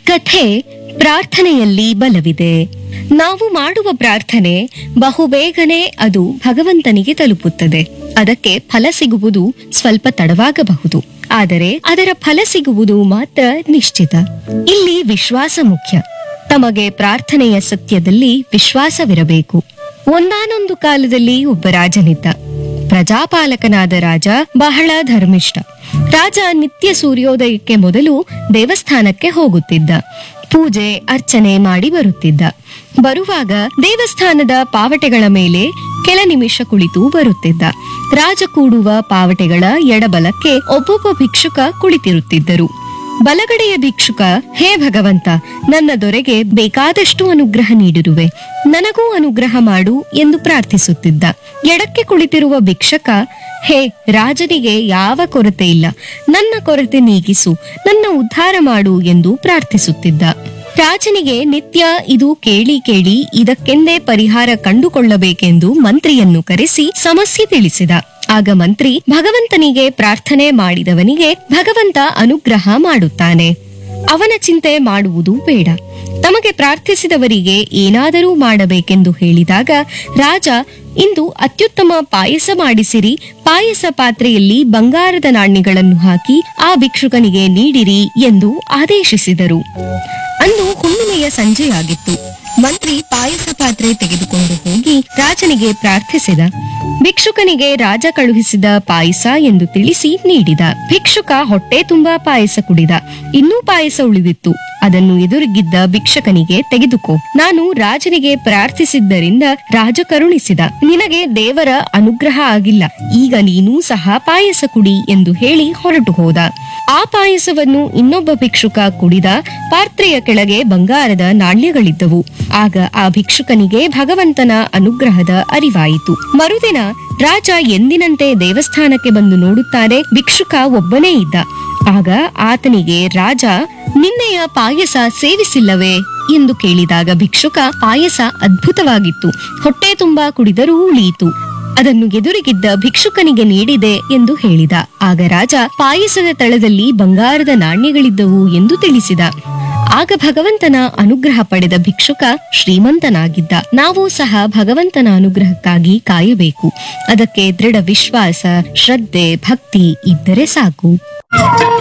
ಕಥೆ ಪ್ರಾರ್ಥನೆಯಲ್ಲಿ ಬಲವಿದೆ ನಾವು ಮಾಡುವ ಪ್ರಾರ್ಥನೆ ಬಹುಬೇಗನೆ ಅದು ಭಗವಂತನಿಗೆ ತಲುಪುತ್ತದೆ ಅದಕ್ಕೆ ಫಲ ಸಿಗುವುದು ಸ್ವಲ್ಪ ತಡವಾಗಬಹುದು ಆದರೆ ಅದರ ಫಲ ಸಿಗುವುದು ಮಾತ್ರ ನಿಶ್ಚಿತ ಇಲ್ಲಿ ವಿಶ್ವಾಸ ಮುಖ್ಯ ತಮಗೆ ಪ್ರಾರ್ಥನೆಯ ಸತ್ಯದಲ್ಲಿ ವಿಶ್ವಾಸವಿರಬೇಕು ಒಂದಾನೊಂದು ಕಾಲದಲ್ಲಿ ಒಬ್ಬ ರಾಜನಿದ್ದ ಪ್ರಜಾಪಾಲಕನಾದ ರಾಜ ಬಹಳ ಧರ್ಮಿಷ್ಠ ರಾಜ ನಿತ್ಯ ಸೂರ್ಯೋದಯಕ್ಕೆ ಮೊದಲು ದೇವಸ್ಥಾನಕ್ಕೆ ಹೋಗುತ್ತಿದ್ದ ಪೂಜೆ ಅರ್ಚನೆ ಮಾಡಿ ಬರುತ್ತಿದ್ದ ಬರುವಾಗ ದೇವಸ್ಥಾನದ ಪಾವಟೆಗಳ ಮೇಲೆ ಕೆಲ ನಿಮಿಷ ಕುಳಿತು ಬರುತ್ತಿದ್ದ ರಾಜ ಕೂಡುವ ಪಾವಟೆಗಳ ಎಡಬಲಕ್ಕೆ ಒಬ್ಬೊಬ್ಬ ಭಿಕ್ಷುಕ ಕುಳಿತಿರುತ್ತಿದ್ದರು ಬಲಗಡೆಯ ಭಿಕ್ಷುಕ ಹೇ ಭಗವಂತ ನನ್ನ ದೊರೆಗೆ ಬೇಕಾದಷ್ಟು ಅನುಗ್ರಹ ನೀಡಿರುವೆ ನನಗೂ ಅನುಗ್ರಹ ಮಾಡು ಎಂದು ಪ್ರಾರ್ಥಿಸುತ್ತಿದ್ದ ಎಡಕ್ಕೆ ಕುಳಿತಿರುವ ಭಿಕ್ಷಕ ಹೇ ರಾಜನಿಗೆ ಯಾವ ಕೊರತೆ ಇಲ್ಲ ನನ್ನ ಕೊರತೆ ನೀಗಿಸು ನನ್ನ ಉದ್ಧಾರ ಮಾಡು ಎಂದು ಪ್ರಾರ್ಥಿಸುತ್ತಿದ್ದ ರಾಜನಿಗೆ ನಿತ್ಯ ಇದು ಕೇಳಿ ಕೇಳಿ ಇದಕ್ಕೆಂದೇ ಪರಿಹಾರ ಕಂಡುಕೊಳ್ಳಬೇಕೆಂದು ಮಂತ್ರಿಯನ್ನು ಕರೆಸಿ ಸಮಸ್ಯೆ ತಿಳಿಸಿದ ಆಗ ಮಂತ್ರಿ ಭಗವಂತನಿಗೆ ಪ್ರಾರ್ಥನೆ ಮಾಡಿದವನಿಗೆ ಭಗವಂತ ಅನುಗ್ರಹ ಮಾಡುತ್ತಾನೆ ಅವನ ಚಿಂತೆ ಮಾಡುವುದು ಬೇಡ ತಮಗೆ ಪ್ರಾರ್ಥಿಸಿದವರಿಗೆ ಏನಾದರೂ ಮಾಡಬೇಕೆಂದು ಹೇಳಿದಾಗ ರಾಜ ಇಂದು ಅತ್ಯುತ್ತಮ ಪಾಯಸ ಮಾಡಿಸಿರಿ ಪಾಯಸ ಪಾತ್ರೆಯಲ್ಲಿ ಬಂಗಾರದ ನಾಣ್ಯಗಳನ್ನು ಹಾಕಿ ಆ ಭಿಕ್ಷುಕನಿಗೆ ನೀಡಿರಿ ಎಂದು ಆದೇಶಿಸಿದರು ಅಂದು ಹುಣ್ಣಿಮೆಯ ಸಂಜೆಯಾಗಿತ್ತು ಮಂತ್ರಿ ಪಾಯಸ ಪಾತ್ರೆ ತೆಗೆದುಕೊಂಡು ಹೋಗಿ ರಾಜನಿಗೆ ಪ್ರಾರ್ಥಿಸಿದ ಭಿಕ್ಷುಕನಿಗೆ ರಾಜ ಕಳುಹಿಸಿದ ಪಾಯಸ ಎಂದು ತಿಳಿಸಿ ನೀಡಿದ ಭಿಕ್ಷುಕ ಹೊಟ್ಟೆ ತುಂಬಾ ಪಾಯಸ ಕುಡಿದ ಇನ್ನೂ ಪಾಯಸ ಉಳಿದಿತ್ತು ಅದನ್ನು ಎದುರಿಗಿದ್ದ ಭಿಕ್ಷಕನಿಗೆ ತೆಗೆದುಕೋ ನಾನು ರಾಜನಿಗೆ ಪ್ರಾರ್ಥಿಸಿದ್ದರಿಂದ ರಾಜ ಕರುಣಿಸಿದ ನಿನಗೆ ದೇವರ ಅನುಗ್ರಹ ಆಗಿಲ್ಲ ಈಗ ನೀನೂ ಸಹ ಪಾಯಸ ಕುಡಿ ಎಂದು ಹೇಳಿ ಹೊರಟು ಹೋದ ಆ ಪಾಯಸವನ್ನು ಇನ್ನೊಬ್ಬ ಭಿಕ್ಷುಕ ಕುಡಿದ ಪಾತ್ರೆಯ ಕೆಳಗೆ ಬಂಗಾರದ ನಾಣ್ಯಗಳಿದ್ದವು ಆಗ ಆ ಭಿಕ್ಷುಕನಿಗೆ ಭಗವಂತನ ಅನುಗ್ರಹದ ಅರಿವಾಯಿತು ಮರುದಿನ ರಾಜ ಎಂದಿನಂತೆ ದೇವಸ್ಥಾನಕ್ಕೆ ಬಂದು ನೋಡುತ್ತಾರೆ ಭಿಕ್ಷುಕ ಒಬ್ಬನೇ ಇದ್ದ ಆಗ ಆತನಿಗೆ ರಾಜ ನಿನ್ನೆಯ ಪಾಯಸ ಸೇವಿಸಿಲ್ಲವೇ ಎಂದು ಕೇಳಿದಾಗ ಭಿಕ್ಷುಕ ಪಾಯಸ ಅದ್ಭುತವಾಗಿತ್ತು ಹೊಟ್ಟೆ ತುಂಬಾ ಕುಡಿದರೂ ಉಳಿಯಿತು ಅದನ್ನು ಎದುರಿಗಿದ್ದ ಭಿಕ್ಷುಕನಿಗೆ ನೀಡಿದೆ ಎಂದು ಹೇಳಿದ ಆಗ ರಾಜ ಪಾಯಸದ ತಳದಲ್ಲಿ ಬಂಗಾರದ ನಾಣ್ಯಗಳಿದ್ದವು ಎಂದು ತಿಳಿಸಿದ ಆಗ ಭಗವಂತನ ಅನುಗ್ರಹ ಪಡೆದ ಭಿಕ್ಷುಕ ಶ್ರೀಮಂತನಾಗಿದ್ದ ನಾವು ಸಹ ಭಗವಂತನ ಅನುಗ್ರಹಕ್ಕಾಗಿ ಕಾಯಬೇಕು ಅದಕ್ಕೆ ದೃಢ ವಿಶ್ವಾಸ ಶ್ರದ್ಧೆ ಭಕ್ತಿ ಇದ್ದರೆ ಸಾಕು